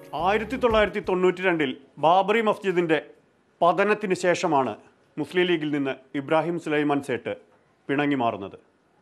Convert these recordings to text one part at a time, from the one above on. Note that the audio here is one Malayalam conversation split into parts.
ആയിരത്തി തൊള്ളായിരത്തി തൊണ്ണൂറ്റി രണ്ടിൽ ബാബറി മസ്ജിദിൻ്റെ പതനത്തിന് ശേഷമാണ് മുസ്ലിം ലീഗിൽ നിന്ന് ഇബ്രാഹിം സുലൈമാൻ സേട്ട് പിണങ്ങി മാറുന്നത്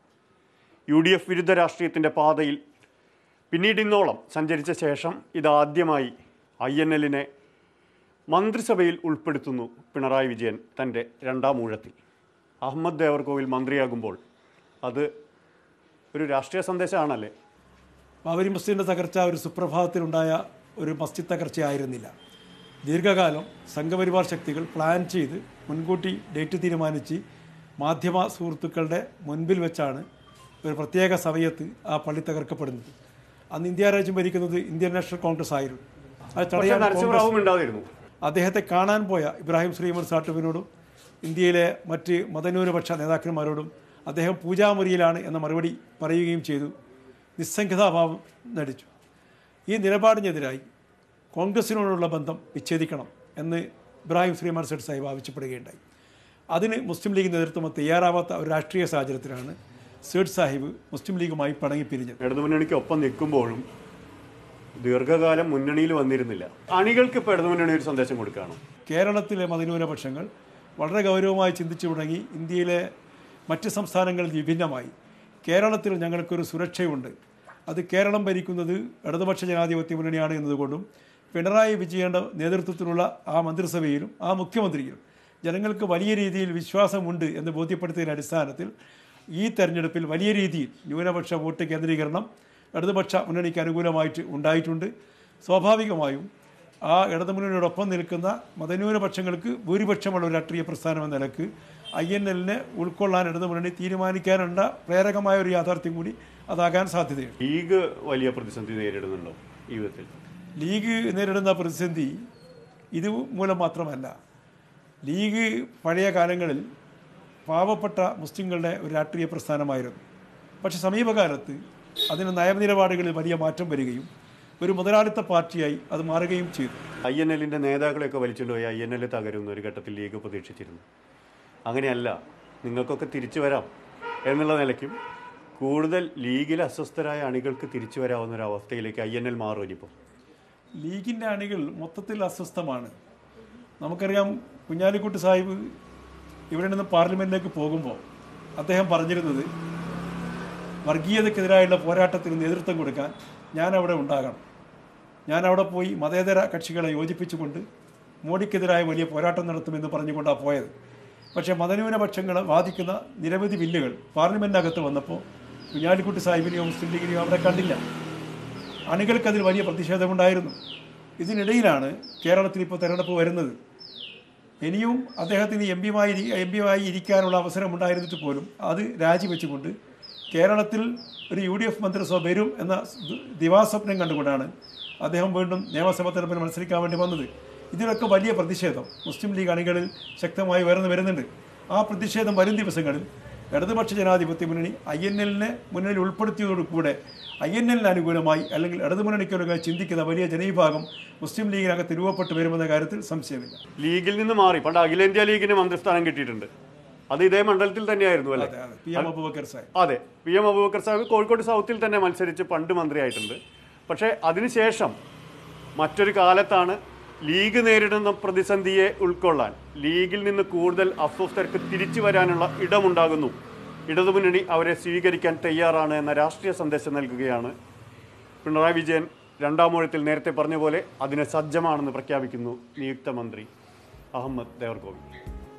യു ഡി എഫ് വിരുദ്ധ രാഷ്ട്രീയത്തിൻ്റെ പാതയിൽ പിന്നീട് ഇന്നോളം സഞ്ചരിച്ച ശേഷം ഇതാദ്യമായി ഐ എൻ എല്ലിനെ മന്ത്രിസഭയിൽ ഉൾപ്പെടുത്തുന്നു പിണറായി വിജയൻ തൻ്റെ രണ്ടാം ഊഴത്തിൽ അഹമ്മദ് ദേവർകോവിൽ മന്ത്രിയാകുമ്പോൾ അത് ഒരു രാഷ്ട്രീയ സന്ദേശമാണല്ലേ ബാബരി മസ്ജിദിൻ്റെ തകർച്ച ഒരു സുപ്രഭാതത്തിലുണ്ടായ ഒരു മസ്ജിദ് തകർച്ചയായിരുന്നില്ല ദീർഘകാലം സംഘപരിവാർ ശക്തികൾ പ്ലാൻ ചെയ്ത് മുൻകൂട്ടി ഡേറ്റ് തീരുമാനിച്ച് മാധ്യമ സുഹൃത്തുക്കളുടെ മുൻപിൽ വെച്ചാണ് ഒരു പ്രത്യേക സമയത്ത് ആ പള്ളി തകർക്കപ്പെടുന്നത് അന്ന് ഇന്ത്യ രാജ്യം ഭരിക്കുന്നത് ഇന്ത്യൻ നാഷണൽ കോൺഗ്രസ് ആയിരുന്നു അത് പക്ഷേ തടയാൻ കോൺഗ്രസ് നരസിംഹറാവും ഉണ്ടായിരുന്നു അദ്ദേഹത്തെ കാണാൻ പോയ ഇബ്രാഹിം ശ്രീമൻ സാട്ടുവിനോടും ഇന്ത്യയിലെ മറ്റ് മതന്യൂനപക്ഷ നേതാക്കന്മാരോടും അദ്ദേഹം പൂജാമുറിയിലാണ് എന്ന മറുപടി പറയുകയും ചെയ്തു നിസ്സംഗതാഭാവം നടിച്ചു ഈ നിലപാടിനെതിരായി കോൺഗ്രസിനോടുള്ള ബന്ധം വിച്ഛേദിക്കണം എന്ന് ഇബ്രാഹിം ശ്രീമാൻ സെഡ് സാഹിബ് ആവശ്യപ്പെടുകയുണ്ടായി അതിന് മുസ്ലിം ലീഗ് നേതൃത്വം തയ്യാറാവാത്ത ഒരു രാഷ്ട്രീയ സാഹചര്യത്തിലാണ് സേഡ് സാഹിബ് മുസ്ലിം ലീഗുമായി പണങ്ങി പിരിഞ്ഞത് ഇടതുമുന്നണിക്ക് ഒപ്പം നിൽക്കുമ്പോഴും ദീർഘകാലം മുന്നണിയിൽ വന്നിരുന്നില്ല അണികൾക്ക് ഇപ്പോൾ ഇടതുമുന്നണി ഒരു സന്ദേശം കൊടുക്കുകയാണ് കേരളത്തിലെ മതന്യൂനപക്ഷങ്ങൾ വളരെ ഗൗരവമായി ചിന്തിച്ചു തുടങ്ങി ഇന്ത്യയിലെ മറ്റ് സംസ്ഥാനങ്ങളിൽ വിഭിന്നമായി കേരളത്തിൽ ഞങ്ങൾക്കൊരു സുരക്ഷയുണ്ട് അത് കേരളം ഭരിക്കുന്നത് ഇടതുപക്ഷ ജനാധിപത്യ മുന്നണിയാണ് എന്നതുകൊണ്ടും പിണറായി വിജയന്റെ നേതൃത്വത്തിലുള്ള ആ മന്ത്രിസഭയിലും ആ മുഖ്യമന്ത്രിയിലും ജനങ്ങൾക്ക് വലിയ രീതിയിൽ വിശ്വാസമുണ്ട് എന്ന് ബോധ്യപ്പെടുത്തിയതിൻ്റെ അടിസ്ഥാനത്തിൽ ഈ തെരഞ്ഞെടുപ്പിൽ വലിയ രീതിയിൽ ന്യൂനപക്ഷ വോട്ട് കേന്ദ്രീകരണം ഇടതുപക്ഷ മുന്നണിക്ക് അനുകൂലമായിട്ട് ഉണ്ടായിട്ടുണ്ട് സ്വാഭാവികമായും ആ ഇടതുമുന്നണിയോടൊപ്പം നിൽക്കുന്ന മതന്യൂനപക്ഷങ്ങൾക്ക് ഭൂരിപക്ഷമുള്ള ഒരു രാഷ്ട്രീയ പ്രസ്ഥാനം എന്ന നിലക്ക് ഐ എൻ എല്ലിനെ ഉൾക്കൊള്ളാൻ ഇടതുമുന്നണി തീരുമാനിക്കാനുള്ള പ്രേരകമായ ഒരു യാഥാർത്ഥ്യം കൂടി അതാകാൻ സാധ്യതയുണ്ട് ലീഗ് വലിയ പ്രതിസന്ധി നേരിടുന്നുണ്ടോ ഈ വിധത്തിൽ ലീഗ് നേരിടുന്ന പ്രതിസന്ധി ഇത് മൂലം മാത്രമല്ല ലീഗ് പഴയ കാലങ്ങളിൽ പാവപ്പെട്ട മുസ്ലിങ്ങളുടെ ഒരു രാഷ്ട്രീയ പ്രസ്ഥാനമായിരുന്നു പക്ഷെ സമീപകാലത്ത് അതിന് നയനിലപാടുകളിൽ വലിയ മാറ്റം വരികയും ഒരു മുതലാളിത്ത പാർട്ടിയായി അത് മാറുകയും ചെയ്തു ഐ എൻ എല്ലിൻ്റെ നേതാക്കളെയൊക്കെ വലിച്ചുകൊണ്ടുപോയി ഐ എൻ എൽ തകരുന്ന ഒരു ഘട്ടത്തിൽ ലീഗ് പ്രതീക്ഷിച്ചിരുന്നു അങ്ങനെയല്ല നിങ്ങൾക്കൊക്കെ തിരിച്ചു വരാം എന്നുള്ള നിലയ്ക്കും കൂടുതൽ ലീഗിൽ അസ്വസ്ഥരായ അണികൾക്ക് തിരിച്ചു വരാവുന്ന ഒരു അവസ്ഥയിലേക്ക് ഐ എൻ എൽ മാറും ഇനിയിപ്പോൾ ലീഗിൻ്റെ അണികൾ മൊത്തത്തിൽ അസ്വസ്ഥമാണ് നമുക്കറിയാം കുഞ്ഞാലിക്കുട്ടി സാഹിബ് ഇവിടെ നിന്ന് പാർലമെൻറ്റിലേക്ക് പോകുമ്പോൾ അദ്ദേഹം പറഞ്ഞിരുന്നത് വർഗീയതക്കെതിരായുള്ള പോരാട്ടത്തിന് നേതൃത്വം കൊടുക്കാൻ ഞാൻ അവിടെ ഉണ്ടാകണം ഞാൻ അവിടെ പോയി മതേതര കക്ഷികളെ യോജിപ്പിച്ചുകൊണ്ട് മോഡിക്കെതിരായ വലിയ പോരാട്ടം നടത്തുമെന്ന് പറഞ്ഞുകൊണ്ടാണ് പോയത് പക്ഷേ മതന്യൂനപക്ഷങ്ങൾ വാദിക്കുന്ന നിരവധി ബില്ലുകൾ പാർലമെൻറ്റിനകത്ത് വന്നപ്പോൾ കുഞ്ഞാലിക്കുട്ടി സാഹിബിനെയോ മുസ്ലിം ലീഗിനെയോ അവിടെ കണ്ടില്ല അണികൾക്കതിൽ വലിയ പ്രതിഷേധമുണ്ടായിരുന്നു ഇതിനിടയിലാണ് കേരളത്തിൽ ഇപ്പോൾ തെരഞ്ഞെടുപ്പ് വരുന്നത് ഇനിയും അദ്ദേഹത്തിന് എം പിമായി എം പിയുമായി ഇരിക്കാനുള്ള അവസരമുണ്ടായിരുന്നിട്ട് പോലും അത് രാജിവെച്ചുകൊണ്ട് കേരളത്തിൽ ഒരു യു ഡി എഫ് മന്ത്രിസഭ വരും എന്ന ദിവാസ്വപ്നം കണ്ടുകൊണ്ടാണ് അദ്ദേഹം വീണ്ടും നിയമസഭാ തെരഞ്ഞെടുപ്പിൽ മത്സരിക്കാൻ വേണ്ടി വന്നത് ഇതിലൊക്കെ വലിയ പ്രതിഷേധം മുസ്ലിം ലീഗ് അണികളിൽ ശക്തമായി ഉയർന്നു വരുന്നുണ്ട് ആ പ്രതിഷേധം വരും ദിവസങ്ങളിൽ ഇടതുപക്ഷ ജനാധിപത്യ മുന്നണി ഐ എൻ എല്ലിനെ മുന്നിൽ ഉൾപ്പെടുത്തിയതോടുകൂടെ ഐ എൻ എല്ലിന് അനുകൂലമായി അല്ലെങ്കിൽ ഇടതുമുന്നണിക്കൊക്കെ ചിന്തിക്കുന്ന വലിയ ജനവിഭാഗം മുസ്ലിം ലീഗിനകത്ത് രൂപപ്പെട്ടു വരുമെന്ന കാര്യത്തിൽ സംശയമില്ല ലീഗിൽ നിന്ന് മാറി പണ്ട് അഖിലേന്ത്യാ ലീഗിന് മന്ത്രിസ്ഥാനം കിട്ടിയിട്ടുണ്ട് അത് ഇതേ മണ്ഡലത്തിൽ തന്നെയായിരുന്നു അല്ലേ അതെ അതെ പി എം അബൂബക്കർ സാഹിബ് അതെ പി എം അബൂബക്കർ സാഹിബ് കോഴിക്കോട് സൗത്തിൽ തന്നെ മത്സരിച്ച് പണ്ട് മന്ത്രിയായിട്ടുണ്ട് പക്ഷേ അതിനുശേഷം മറ്റൊരു കാലത്താണ് ലീഗ് നേരിടുന്ന പ്രതിസന്ധിയെ ഉൾക്കൊള്ളാൻ ലീഗിൽ നിന്ന് കൂടുതൽ അസ്വസ്ഥർക്ക് തിരിച്ചു വരാനുള്ള ഇടമുണ്ടാകുന്നു ഇടതുമുന്നണി അവരെ സ്വീകരിക്കാൻ തയ്യാറാണ് എന്ന രാഷ്ട്രീയ സന്ദേശം നൽകുകയാണ് പിണറായി വിജയൻ രണ്ടാം ഊഴത്തിൽ നേരത്തെ പറഞ്ഞ പോലെ അതിന് സജ്ജമാണെന്ന് പ്രഖ്യാപിക്കുന്നു നിയുക്ത മന്ത്രി അഹമ്മദ് ദേവർകോവിൽ